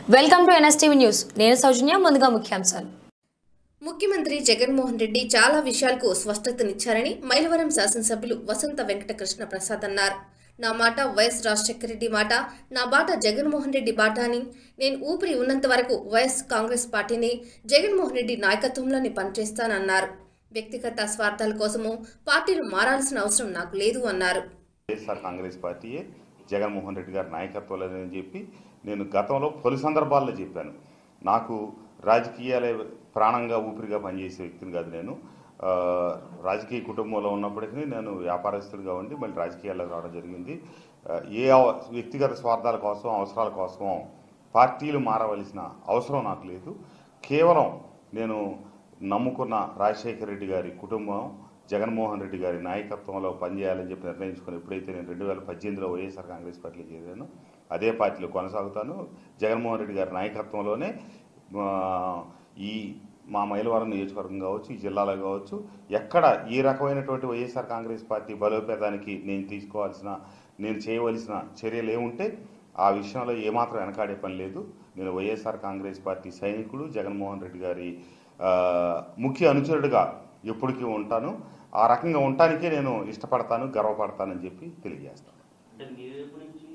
welcome to NSTV news నేను సౌజన్య ముందుగా ముఖ్యాంశాలు ముఖ్యమంత్రి జగన్మోహన్ రెడ్డి చాలా విషయాలకు స్పష్టతనిచ్చారని మైలవరం శాసనసభ్యులు వసంత వెంకటకృష్ణ ప్రసాద్ అన్నారు నా మాట వైఎస్ రాజశేఖర రెడ్డి మాట నా బాట జగన్మోహన్ రెడ్డి బాట అని నేను ఊపిరి ఉన్నంత వరకు వైఎస్ కాంగ్రెస్ పార్టీని జగన్మోహన్ రెడ్డి నాయకత్వంలోని పనిచేస్తానన్నారు వ్యక్తిగత స్వార్థాల కోసము పార్టీలు మారాల్సిన అవసరం నాకు లేదు అన్నారు వైఎస్ఆర్ కాంగ్రెస్ పార్టీయే జగన్మోహన్ రెడ్డి గారి నాయకత్వంలో అని చెప్పి నేను గతంలో పలు సందర్భాల్లో చెప్పాను నాకు రాజకీయాలే ప్రాణంగా ఊపిరిగా పనిచేసే వ్యక్తిని కాదు నేను ఆ, రాజకీయ కుటుంబంలో ఉన్నప్పటికీ నేను వ్యాపారస్తుడిగా ఉండి మళ్ళీ రాజకీయాల్లోకి రావడం జరిగింది ఆ, ఏ అవ- వ్యక్తిగత స్వార్థాల కోసం అవసరాల కోసం పార్టీలు మారవలసిన అవసరం నాకు లేదు కేవలం నేను నమ్ముకున్న రాజశేఖర రెడ్డి గారి కుటుంబం జగన్మోహన్ రెడ్డి గారి నాయకత్వంలో పనిచేయాలని చెప్పి నిర్ణయించుకుని ఎప్పుడైతే నేను రెండు వేల పద్దెనిమిదిలో వైఎస్ఆర్ కాంగ్రెస్ పార్టీలో చేరాను అదే పార్టీలో కొనసాగుతాను జగన్మోహన్ రెడ్డి గారి నాయకత్వంలోనే ఆ, ఈ మా మైలవరం నియోజకవర్గం కావచ్చు ఈ జిల్లాలో కావచ్చు ఎక్కడ ఏ రకమైనటువంటి వైఎస్ఆర్ కాంగ్రెస్ పార్టీ బలోపేతానికి నేను తీసుకోవాల్సిన నేను చేయవలసిన చర్యలు ఏముంటే ఆ విషయంలో ఏమాత్రం వెనకాడే పని లేదు నేను వైఎస్ఆర్ కాంగ్రెస్ పార్టీ సైనికుడు జగన్మోహన్ రెడ్డి గారి ఆ, ముఖ్య అనుచరుడిగా ఎప్పటికీ ఉంటాను ఆ రకంగా ఉండటానికే నేను ఇష్టపడతాను గర్వపడతానని చెప్పి తెలియజేస్తాను అంటే మీరు ఎప్పటి నుంచి